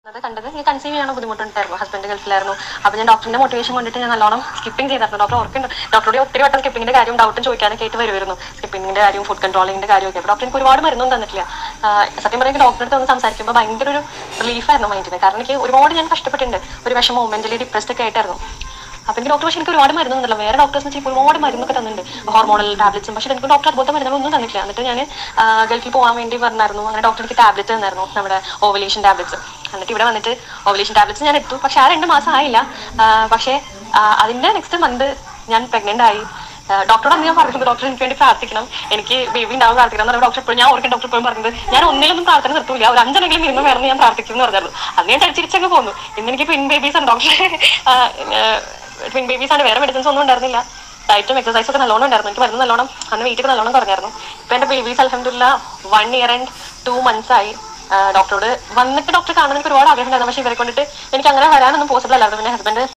അത് കണ്ടത് എനിക്ക് കൺസീവ് ചെയ്യാൻ ബുദ്ധിമുട്ടുണ്ടായിരുന്നു ഹസ്ബൻഡ് ഗൾഫിലായിരുന്നു അപ്പോൾ ഞാൻ ഡോക്ടറിന്റെ മോട്ടിവേഷൻ കൊണ്ടിട്ട് ഞാൻ നല്ലോണം സ്കിപ്പിംഗ് ചെയ്തായിരുന്നു ഡോക്ടർ ഓർക്കുന്നുണ്ട് ഡോക്ടറുടെ ഒത്തിരി വട്ടം സ്കിപ്പിങ്ങിന്റെ കാര്യം ഡൗട്ടും ചോദിക്കാനൊക്കെ ആയിട്ട് വരുമായിരുന്നു സ്കിപ്പിങ്ങിന്റെ കാര്യം ഫുഡ് കൺട്രോളിങ്ങിന്റെ കാര്യമൊക്കെ അപ്പോൾ ഡോക്ടർ എനിക്ക് ഒരുപാട് മരുന്നൊന്നും തന്നിട്ടില്ല ആഹ് സത്യം പറയുമ്പോൾ ഡോക്ടറെ അടുത്ത് വന്ന് സംസാരിക്കുമ്പോൾ ഭയങ്കര ഒരു റിലീഫായിരുന്നു മൈൻഡിന് കാരണം എനിക്ക് ഒരുപാട് ഞാൻ കഷ്ടപ്പെട്ടിട്ടുണ്ട് ഒരു വിഷമവും മെന്റലി ഡിപ്രസ്ഡ് ഒക്കെ ആയിട്ടായിരുന്നു അപ്പൊ എനിക്ക് ഡോക്ടർ പക്ഷെ എനിക്ക് ഒരുപാട് മരുന്ന് തന്നില്ല വേറെ ഡോക്ടേഴ്സ് വെച്ചാൽ ഒരുപാട് മരുന്നൊക്കെ തന്നിട്ടുണ്ട് ഹോർമോണൽ ടാബ്ലറ്റ്സും പക്ഷെ എനിക്ക് ഡോക്ടർ അതുപോലത്തെ മരുന്നുകളൊന്നും തന്നിട്ടില്ല എന്നിട്ട് ഞാൻ ഗൾഫിൽ പോകാൻ വേണ്ടി പറഞ്ഞായിരുന്നു അങ്ങനെ ഡോക്ടർ എനിക്ക് ടാബ്ലറ്റ് തന്നായിരുന്നു നമ്മുടെ ഓവലേഷൻ ടാബ്ലറ്റ്സ് എന്നിട്ട് ഇവിടെ വന്നിട്ട് ഓവലേഷൻ ടാബ്ലറ്റ്സ് ഞാൻ എടുത്തു പക്ഷെ ആ രണ്ട് മാസം ആയില്ല ആ, പക്ഷേ ആ, അതിന്റെ നെക്സ്റ്റ് മന്ത് ഞാൻ പ്രഗ്നന്റ് ആയി ഡോക്ടറോട് അന്ന് ഞാൻ പറഞ്ഞത് ഡോക്ടർ എനിക്ക് വേണ്ടി പ്രാർത്ഥിക്കണം എനിക്ക് ബേബി ഉണ്ടാവും പ്രാർത്ഥിക്കണം എന്ന് ഡോക്ടർ എപ്പോഴും ഞാൻ ഓർക്കും ഡോക്ടർ എപ്പോഴും പറഞ്ഞത് ഞാൻ ഒന്നിലൊന്നും പ്രാർത്ഥന നിർത്തൂല ഒരു അഞ്ചെണ്ണെങ്കിലും മിനിമം വേണമെന്ന് ഞാൻ പ്രാർത്ഥിക്കും എന്ന് പറഞ്ഞായിരുന്നു അത് ഞാൻ തിരിച്ചങ്ങ് പോന്നു ഇന്ന് എനിക്ക് ട്വിൻ ബേബീസ് ആണ് ഡോക്ടർ ട്വിൻ ബേബീസ് ആണ് വേറെ മെഡിസിൻസ് ഒന്നും ഉണ്ടായിരുന്നില്ല ഡയറ്റും എക്സസൈസും ഒക്കെ നല്ലോണം ഉണ്ടായിരുന്നു എനിക്ക് മരുന്ന് നല്ലോണം അന്ന് വെയിറ്റ് ഒക്കെ നല്ലോണം കുറഞ്ഞായിരുന്നു ഇപ്പൊ എന്റെ ബേബീസ് അലഹമില്ല one year and two months ആയി ഡോക്ടറോട് വന്നിട്ട് ഡോക്ടർ കാണാൻ എനിക്ക് ഒരുപാട് ആഗ്രഹം ഉണ്ടായിരുന്നു പക്ഷെ ഇവരെ കൊണ്ടിട്ട് എനിക്ക് അങ്ങനെ വരാനൊന്നും പോസിബിൾ അല്ലായിരുന്നു പിന്നെ ഹസ്ബൻഡ്